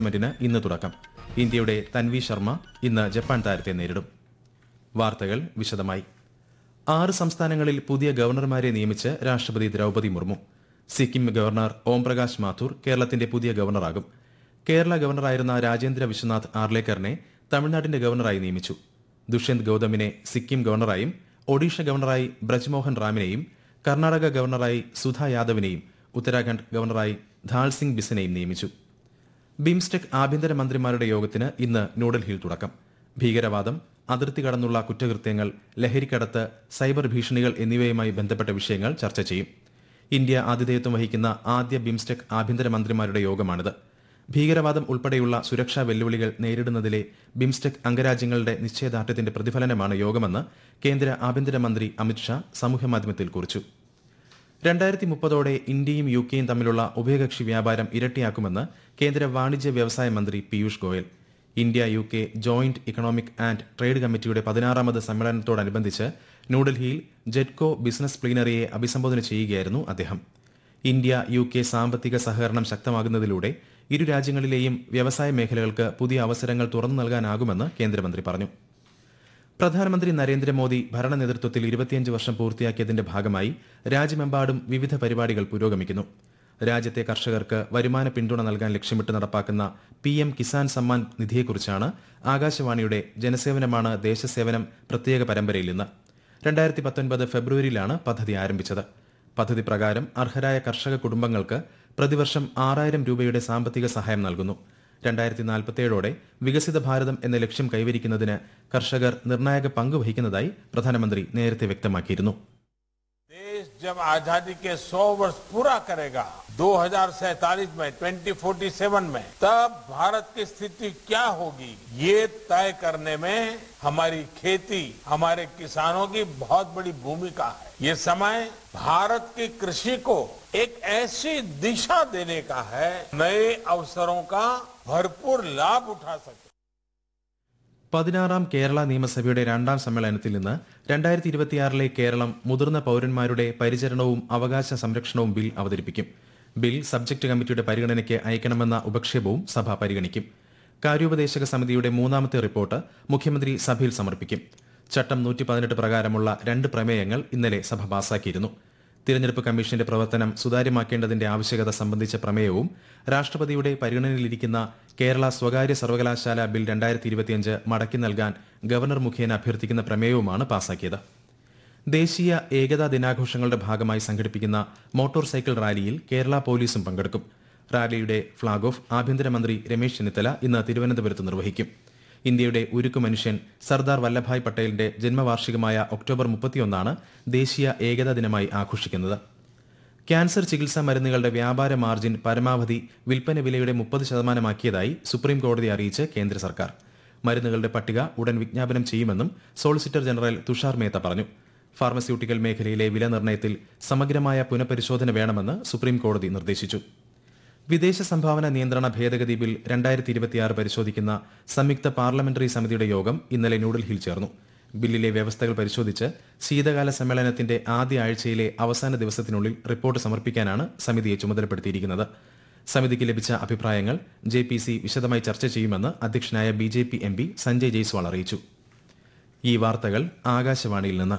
ടൂർണമെന്റിന് ഇന്ന് തുടക്കം ഇന്ത്യയുടെ തൻവി ശർമ്മ ഇന്ന് ജപ്പാൻ താരത്തെ നേരിടും വാർത്തകൾ വിശദമായി ആറ് സംസ്ഥാനങ്ങളിൽ പുതിയ ഗവർണർമാരെ നിയമിച്ച് രാഷ്ട്രപതി ദ്രൗപദി മുർമു സിക്കിം ഗവർണർ ഓംപ്രകാശ് മാഥൂർ കേരളത്തിന്റെ പുതിയ ഗവർണറാകും കേരള ഗവർണറായിരുന്ന രാജേന്ദ്ര വിശ്വനാഥ് ആർലേക്കറിനെ തമിഴ്നാടിന്റെ ഗവർണറായി നിയമിച്ചു ദുഷ്യന്ത് ഗൌതമിനെ സിക്കിം ഗവർണറായും ഒഡീഷ ഗവർണറായി ബ്രജ്മോഹൻ റാമിനെയും കർണാടക ഗവർണറായി സുധ യാദവിനെയും ഉത്തരാഖണ്ഡ് ഗവർണറായി ധാൾ സിംഗ് ബിസിനെയും നിയമിച്ചു ബിംസ്റ്റെക് ആഭ്യന്തര മന്ത്രിമാരുടെ യോഗത്തിന് ഇന്ന് ന്യൂഡൽഹിയിൽ തുടക്കം ഭീകരവാദം അതിർത്തി കടന്നുള്ള കുറ്റകൃത്യങ്ങൾ ലഹരിക്കടത്ത് സൈബർ ഭീഷണികൾ എന്നിവയുമായി ബന്ധപ്പെട്ട വിഷയങ്ങൾ ചർച്ച ചെയ്യും ഇന്ത്യ ആതിഥേയത്വം വഹിക്കുന്ന ആദ്യ ബിംസ്റ്റെക് ആഭ്യന്തര മന്ത്രിമാരുടെ യോഗമാണിത് ഭീകരവാദം ഉൾപ്പെടെയുള്ള സുരക്ഷാ വെല്ലുവിളികൾ നേരിടുന്നതിലെ ബിംസ്റ്റെക് അംഗരാജ്യങ്ങളുടെ നിശ്ചയദാർഢ്യത്തിന്റെ പ്രതിഫലനമാണ് യോഗമെന്ന് കേന്ദ്ര ആഭ്യന്തരമന്ത്രി അമിത്ഷാ സമൂഹമാധ്യമത്തിൽ കുറിച്ചു രണ്ടായിരത്തി മുപ്പതോടെ ഇന്ത്യയും യു കെയും തമ്മിലുള്ള ഉഭയകക്ഷി വ്യാപാരം ഇരട്ടിയാക്കുമെന്ന് കേന്ദ്ര വാണിജ്യ വ്യവസായ മന്ത്രി Piyush Goyal India U K joint economic and trade കമ്മിറ്റിയുടെ പതിനാറാമത് സമ്മേളനത്തോടനുബന്ധിച്ച് ന്യൂഡൽഹിയിൽ ജെറ്റ്കോ ബിസിനസ് പ്ലീനറിയെ അഭിസംബോധന ചെയ്യുകയായിരുന്നു അദ്ദേഹം ഇന്ത്യ യു കെ സാമ്പത്തിക സഹകരണം ശക്തമാകുന്നതിലൂടെ ഇരു രാജ്യങ്ങളിലെയും വ്യവസായ മേഖലകൾക്ക് പുതിയ അവസരങ്ങൾ തുറന്നു നൽകാനാകുമെന്ന് കേന്ദ്രമന്ത്രി പറഞ്ഞു പ്രധാനമന്ത്രി നരേന്ദ്രമോദി ഭരണ നേതൃത്വത്തിൽ ഇരുപത്തിയഞ്ച് വർഷം പൂർത്തിയാക്കിയതിന്റെ ഭാഗമായി രാജ്യമെമ്പാടും വിവിധ പരിപാടികൾ പുരോഗമിക്കുന്നു രാജ്യത്തെ കർഷകർക്ക് വരുമാന പിന്തുണ നൽകാൻ ലക്ഷ്യമിട്ട് നടപ്പാക്കുന്ന പി എം കിസാൻ സമ്മാൻ നിധിയെക്കുറിച്ചാണ് ആകാശവാണിയുടെ ജനസേവനമാണ് ദേശസേവനം പ്രത്യേക പരമ്പരയിൽ ഇന്ന് രണ്ടായിരത്തി പത്തൊൻപത് ഫെബ്രുവരിയിലാണ് പദ്ധതി ആരംഭിച്ചത് പദ്ധതി പ്രകാരം അർഹരായ കർഷക കുടുംബങ്ങൾക്ക് പ്രതിവർഷം ആറായിരം രൂപയുടെ സാമ്പത്തിക സഹായം നൽകുന്നു രണ്ടായിരത്തി നാൽപ്പത്തിയേഴോടെ വികസിത ഭാരതം എന്ന ലക്ഷ്യം കൈവരിക്കുന്നതിന് കർഷകർ നിർണായക പങ്ക് വഹിക്കുന്നതായി പ്രധാനമന്ത്രി നേരത്തെ വ്യക്തമാക്കിയിരുന്നു देश जब आजादी के 100 वर्ष पूरा करेगा 2047 में 2047 में तब भारत की स्थिति क्या होगी ये तय करने में हमारी खेती हमारे किसानों की बहुत बड़ी भूमिका है ये समय भारत की कृषि को एक ऐसी दिशा देने का है नए अवसरों का भरपूर लाभ उठा सके പതിനാറാം കേരള നിയമസഭയുടെ രണ്ടാം സമ്മേളനത്തിൽ നിന്ന് രണ്ടായിരത്തി ഇരുപത്തിയാറിലെ കേരളം മുതിർന്ന പൌരന്മാരുടെ പരിചരണവും അവകാശ സംരക്ഷണവും ബിൽ അവതരിപ്പിക്കും ബിൽ സബ്ജക്ട് കമ്മിറ്റിയുടെ പരിഗണനയ്ക്ക് അയക്കണമെന്ന ഉപക്ഷേപവും സഭ പരിഗണിക്കും കാര്യോപദേശക സമിതിയുടെ മൂന്നാമത്തെ റിപ്പോർട്ട് മുഖ്യമന്ത്രി സഭയിൽ സമർപ്പിക്കും ചട്ടം നൂറ്റി പതിനെട്ട് പ്രകാരമുള്ള രണ്ട് പ്രമേയങ്ങൾ ഇന്നലെ സഭ പാസാക്കിയിരുന്നു തിരഞ്ഞെടുപ്പ് കമ്മീഷന്റെ പ്രവർത്തനം സുതാര്യമാക്കേണ്ടതിന്റെ ആവശ്യകത സംബന്ധിച്ച പ്രമേയവും രാഷ്ട്രപതിയുടെ പരിഗണനയിലിരിക്കുന്ന കേരള സ്വകാര്യ സർവകലാശാല ബിൽ രണ്ടായിരത്തി ഇരുപത്തിയഞ്ച് മടക്കി നൽകാൻ ഗവർണർ മുഖേന അഭ്യർത്ഥിക്കുന്ന പ്രമേയവുമാണ് പാസാക്കിയത് ദേശീയ ഏകതാ ദിനാഘോഷങ്ങളുടെ ഭാഗമായി സംഘടിപ്പിക്കുന്ന മോട്ടോർ സൈക്കിൾ റാലിയിൽ കേരള പോലീസും പങ്കെടുക്കും റാലിയുടെ ഫ്ളാഗ് ഓഫ് ആഭ്യന്തരമന്ത്രി രമേശ് ചെന്നിത്തല ഇന്ന് തിരുവനന്തപുരത്ത് നിർവഹിക്കും ഇന്ത്യയുടെ ഉരുക്കു മനുഷ്യൻ സർദാർ വല്ലഭായ് പട്ടേലിന്റെ ജന്മവാർഷികമായ ഒക്ടോബർ മുപ്പത്തിയൊന്നാണ് ദേശീയ ഏകതാ ദിനമായി ആഘോഷിക്കുന്നത് ക്യാൻസർ ചികിത്സാ മരുന്നുകളുടെ വ്യാപാര മാർജിൻ പരമാവധി വിൽപ്പന വിലയുടെ മുപ്പത് ശതമാനമാക്കിയതായി സുപ്രീം കോടതി അറിയിച്ച് കേന്ദ്ര സർക്കാർ മരുന്നുകളുടെ പട്ടിക ഉടൻ വിജ്ഞാപനം ചെയ്യുമെന്നും സോളിസിറ്റർ ജനറൽ തുഷാർ മേത്ത പറഞ്ഞു ഫാർമസ്യൂട്ടിക്കൽ മേഖലയിലെ വില നിർണ്ണയത്തിൽ സമഗ്രമായ പുനഃപരിശോധന വേണമെന്ന് സുപ്രീം കോടതി നിർദ്ദേശിച്ചു വിദേശ സംഭാവന നിയന്ത്രണ ഭേദഗതി ബിൽ രണ്ടായിരത്തി ഇരുപത്തിയാറ് പരിശോധിക്കുന്ന സംയുക്ത പാർലമെന്ററി സമിതിയുടെ യോഗം ഇന്നലെ ന്യൂഡൽഹിയിൽ ചേർന്നു ബില്ലിലെ വ്യവസ്ഥകൾ പരിശോധിച്ച് ശീതകാല സമ്മേളനത്തിന്റെ ആദ്യ ആഴ്ചയിലെ അവസാന ദിവസത്തിനുള്ളിൽ റിപ്പോർട്ട് സമർപ്പിക്കാനാണ് സമിതിയെ ചുമതലപ്പെടുത്തിയിരിക്കുന്നത് സമിതിക്ക് ലഭിച്ച അഭിപ്രായങ്ങൾ ജെ പി സി വിശദമായി ചർച്ച ചെയ്യുമെന്ന് അധ്യക്ഷനായ B J P M P Sanjay Jaiswal അറിയിച്ചു ഈ വാർത്തകൾ ആകാശവാണിയിൽ നിന്ന്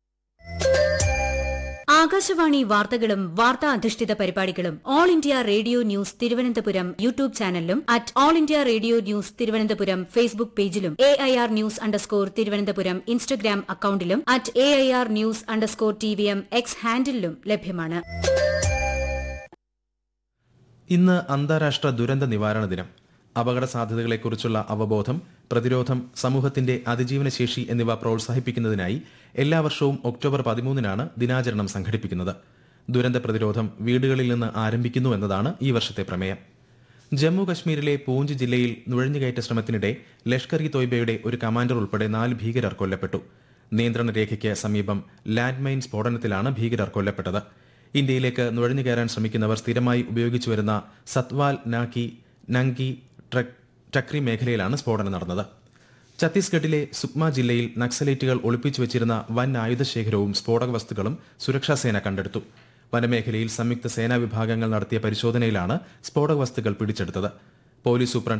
ആകാശവാണി വാർത്തകളും വാർത്താ അധിഷ്ഠിത പരിപാടികളും All India Radio news Thiruvananthapuram YouTube ചാനലിലും at All India Radio news Thiruvananthapuram Facebook പേജിലും A I R news underscore Thiruvananthapuram Instagram അക്കൌണ്ടിലും at A I R news underscore T V M X ഹാൻഡിലും ലഭ്യമാണ് ഇന്ന് അന്താരാഷ്ട്ര ദുരന്ത നിവാരണ ദിനം അപകട സാധ്യതകളെക്കുറിച്ചുള്ള അവബോധം പ്രതിരോധം സമൂഹത്തിന്റെ അതിജീവന ശേഷി എന്നിവ പ്രോത്സാഹിപ്പിക്കുന്നതിനായി എല്ലാ വർഷവും ഒക്ടോബർ പതിമൂന്നിനാണ് ദിനാചരണം സംഘടിപ്പിക്കുന്നത് ദുരന്ത പ്രതിരോധം വീടുകളിൽ നിന്ന് ആരംഭിക്കുന്നു എന്നതാണ് ഈ വർഷത്തെ പ്രമേയം ജമ്മു കശ്മീരിലെ പൂഞ്ച് ജില്ലയിൽ നുഴഞ്ഞുകയറ്റ ശ്രമത്തിനിടെ ലഷ്കർ ഇ തോയ്ബയുടെ ഒരു കമാൻഡർ ഉൾപ്പെടെ നാല് ഭീകരർ കൊല്ലപ്പെട്ടു നിയന്ത്രണ രേഖയ്ക്ക് സമീപം ലാൻഡ് മൈൻ സ്ഫോടനത്തിലാണ് ഭീകരർ കൊല്ലപ്പെട്ടത് ഇന്ത്യയിലേക്ക് നുഴഞ്ഞുകയറാൻ ശ്രമിക്കുന്നവർ സ്ഥിരമായി ഉപയോഗിച്ചുവരുന്ന സത്വാൽ നാക്കി നങ്കി ട്രക് ടക്രി മേഖലയിലാണ് സ്ഫോടനം നടന്നത് ഛത്തീസ്ഗഡിലെ സുക്മ ജില്ലയിൽ നക്സലൈറ്റുകൾ ഒളിപ്പിച്ചു വെച്ചിരുന്ന വൻ ആയുധശേഖരവും സ്ഫോടക വസ്തുക്കളും സുരക്ഷാസേന കണ്ടെടുത്തു വനമേഖലയിൽ സംയുക്ത സേനാ വിഭാഗങ്ങൾ നടത്തിയ പരിശോധനയിലാണ് സ്ഫോടക വസ്തുക്കൾ പിടിച്ചെടുത്തത് പോലീസ് സൂപ്രണ്ട്